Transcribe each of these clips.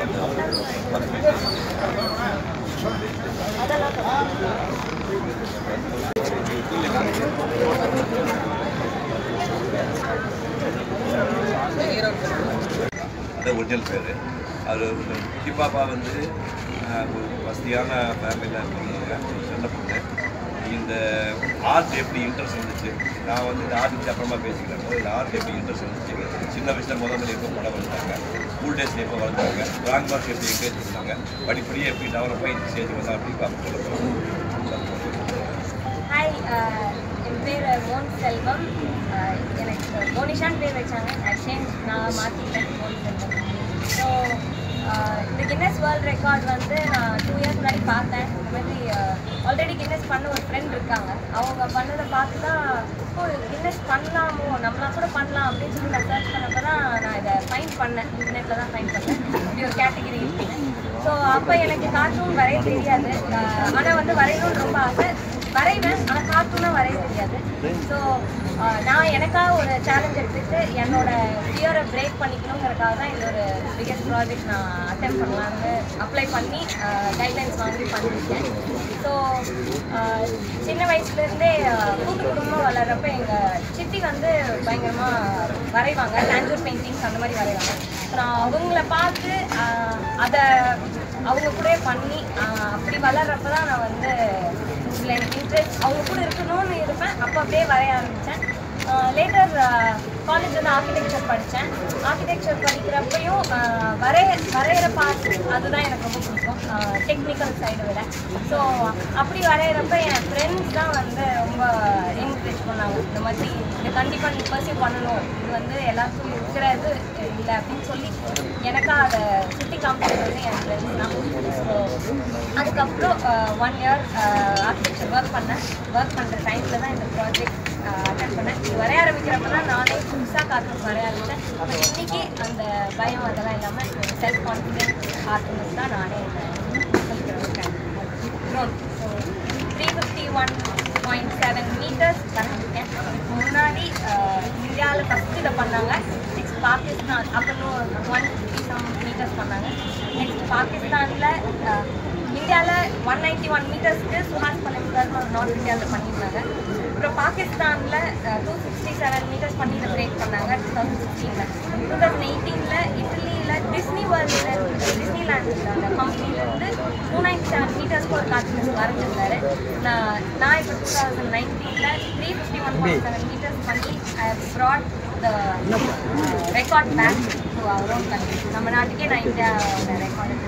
அது ஒரிஜினல் பேர் அது குட்டி பாப்பா வந்து ஆஹ், ஒரு வசதியான ஃபேமிலியில் இருக்கிறவங்க ஒரு சின்ன பொண்ணு இந்த ஆர்ட் எப்படி இன்ட்ரெஸ்ட் இருந்துச்சு நான் வந்து இந்த ஆர்ட் பற்றி அப்புறமா பேசிக்கிறேன் இந்த ஆர்ட் எப்படி இன்ட்ரெஸ்ட் இருந்துச்சு சின்ன வயசில் முதல் முதல்ல எப்போ படம் வளர்ந்தாங்க ஸ்கூல் டேஸில் எப்போ வளர்ந்தாங்க ட்ராயிங் மார்க் எப்படி என்கரேஜ் பண்ணாங்க படிப்படியே எப்படி டெவலப் ஆகி இந்த ஸ்டேஜ் வந்தா அப்படி பார்க்க சொல்ல போகிறோம் ஹாய் என் பேர் மோன் செல்வம் அஹ், எனக்கு மோனிஷான் பேர் வச்சாங்க அக்ஷன் நான் மாற்றிட்டேன் மோன் செல்வம் ஸோ இந்த கின்னஸ் வேர்ல்ட் ரெக்கார்ட் வந்து நான் டூ இயர்ஸ் முன்னாடி பார்த்தேன் இந்த மாதிரி ஆல்ரெடி கின்னஸ் பண்ண ஒரு ஃப்ரெண்ட் இருக்காங்க அவங்க பண்ணதை பார்த்து தான் ஓ கின்னஸ் பண்ணலாமோ நம்மளாம் கூட பண்ணலாம் அப்படின்னு சொல்லி நான் சர்ச் பண்ணப்போ தான் நான் இதை ஃபைன் பண்ணேன் இன்டர்நெட்டில் தான் ஃபைன் பண்ணேன் இப்படி ஒரு கேட்டகரி இருக்குன்னு ஸோ அப்போ எனக்கு கார்ட்டூன் வரைய தெரியாது ஆனால் வந்து வரையணும்னு ரொம்ப ஆசை வரைவேன் ஆனால் கார்ட்டூனாக வரைய தெரியாது ஸோ நான் எனக்காக ஒரு சேலஞ்ச் எடுத்துக்கிட்டு என்னோட ஃபியரை பிரேக் பண்ணிக்கணுங்கிறதுக்காக தான் இந்த ஒரு பிகெஸ்ட் ப்ராஜெக்ட் நான் அட்டம் பண்ணலான்னு அப்ளை பண்ணி கைட்லைன்ஸ் வாங்கி பண்ணியிருக்கேன் ஸோ சின்ன வயசுலேருந்தே கூட்டு குடும்பமாக வளர்கிறப்ப எங்கள் சித்தி வந்து பயங்கரமாக வரைவாங்க டாஞ்சூர் பெயிண்டிங்ஸ் அந்த மாதிரி வரைவாங்க அப்புறம் அவங்கள பார்த்து ஆஹ், அதை அவங்க கூட பண்ணி ஆஹ், அப்படி வளர்றப்ப தான் நான் வந்து இதில் எனக்கு இன்ட்ரெஸ்ட் அவங்க கூட இருக்கணும்னு இருப்பேன் அப்போ அப்படியே வரைய ஆரம்பித்தேன் லேட்டர் காலேஜ் வந்து ஆர்கிடெக்சர் படித்தேன் ஆர்கிடெக்சர் படிக்கிறப்பையும் ஆஹ், வரைய வரைகிற பார்ட் அதுதான் எனக்கு ரொம்ப பிடிக்கும் டெக்னிக்கல் சைடை விட ஸோ அப்படி வரைகிறப்ப என் ஃப்ரெண்ட்ஸ் தான் வந்து ரொம்ப என்கரேஜ் பண்ணாங்க இந்த மாதிரி இதை கண்டிப்பாக நீ பர்சிவ் பண்ணணும் இது வந்து எல்லாருக்கும் இருக்கிறது இல்லை அப்படின்னு சொல்லி எனக்கா அதை சுட்டி காமிக்கிறது என் ஃப்ரெண்ட்ஸ் தான் ஸோ அதுக்கப்புறம் ஒன் இயர் ஆர்கிடெக்சர் ஒர்க் பண்ணேன் ஒர்க் பண்ணுற டைமில் தான் இந்த ப்ராஜெக்ட் அட்டன் பண்ணேன் இது வரைய ஆரம்பிக்கிறப்ப தான் நானே புதுசாக கார்ட்டூன்ஸ் வரைய ஆரம்பித்தேன் அப்போ இன்னைக்கு அந்த பயம் அதெல்லாம் இல்லாமல் செல்ஃப் கான்ஃபிடென்ட் கார்ட்டூன்ஸ் தான் நானே சொல்லிக்கிறேன் drone so three fifty one point seven metres கற்றுருக்கேன் இதுக்கு முன்னாடி இந்தியாவில் ஃபஸ்ட்டு இதை பண்ணாங்க நெக்ஸ்ட் பாகிஸ்தான் அப்புறம் ஒன் ஃபிஃப்டி சம் மீட்டர்ஸ் பண்ணாங்க நெக்ஸ்ட் பாகிஸ்தானில் இந்தியாவில் ஒன் நைன்ட்டி ஒன் மீட்டர்ஸ்க்கு சுஹாஸ் பல்லிமுதல் நார்த் இந்தியாவில் பண்ணியிருந்தாங்க அப்புறம் பாகிஸ்தானில் டூ சிக்ஸ்டி செவன் மீட்டர்ஸ் பண்ணி இதை பிரேக் பண்ணாங்க டூ தௌசண்ட் சிக்ஸ்டீனில் டூ தௌசண்ட் எயிட்டீனில் இட்டலியில் டிஸ்னி வேர்ல்டில் டிஸ்னி லேண்ட் அந்த கம்பெனிலேருந்து டூ நைன்டி செவன் மீட்டர்ஸ்க்கு ஒரு கார்ட்டூன்ஸ் வரைஞ்சிருந்தாரு நான் நான் இப்போ டூ தௌசண்ட் நைன்டீனில் three fifty one point seven metres பண்ணி I brought the record back to our own country நம்ம நாட்டுக்கே நான் இந்தியாவோட ரெக்கார்டு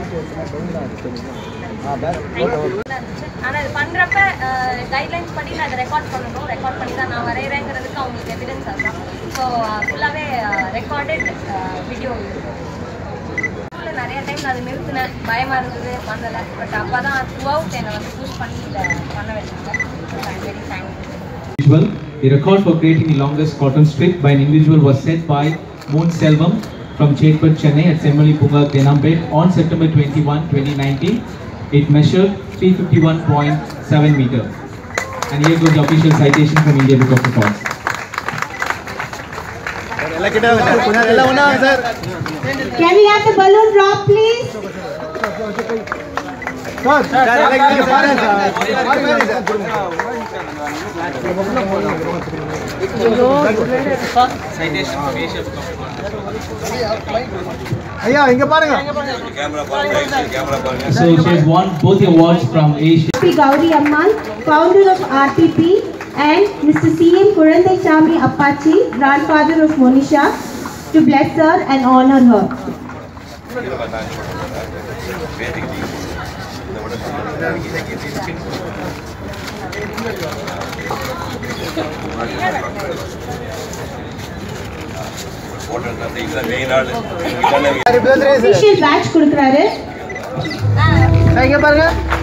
ஆனால் இது பண்ணுறப்ப கைட்லைன்ஸ் படி நான் அதை ரெக்கார்ட் பண்ணணும் ரெக்கார்ட் பண்ணி தான் நான் வரைகிறேங்கிறதுக்கு அவங்களுக்கு எவிடன்ஸ் அதுதான் ஸோ ஃபுல்லாகவே ரெக்கார்டட் வீடியோ ஸ்கூலில் நிறைய டைம் நான் அதை நிறுத்தினேன் பயமாக இருந்தது பண்ணலை பட் அப்போ தான் த்ரூ அவுட் என்னை வந்து புஷ் பண்ணி இதை பண்ண வச்சாங்க I very thank you individual. The record for creating the longest cotton strip by an individual was set by Moon Selvam from Chetpet, Chennai at Semmali Punga, Denambed on September 21, 2019. It measured 351.7 meter. And here goes the official citation from India Book of Records. எல்லாம் கிட்ட வாங்க sir கொஞ்சம் எல்லாம் ஒன்றா வாங்க sir Can we have the balloon drop, please? Sir sir எல்லாம் கிட்ட பாருங்க சார் பாருங்க சார் ஐயா இங்க பாருங்க கேமரா பாருங்க கேமரா பாருங்க So she has won both the awards from Asia. P. Gauri Amman, founder of RPP, and Mr. C.M. Kurandai Chami Apache, grandfather of Monisha, to bless her and honor her. பேட்டிக்கு இந்த விட photo இதுதான் main ஆள் இதுதானே happy birthday sir Official badge கொடுக்குறாரு sir இங்க பாருங்க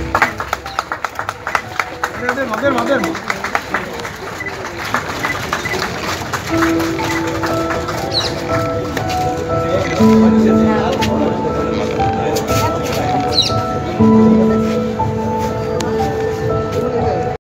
mobile mobile ஆ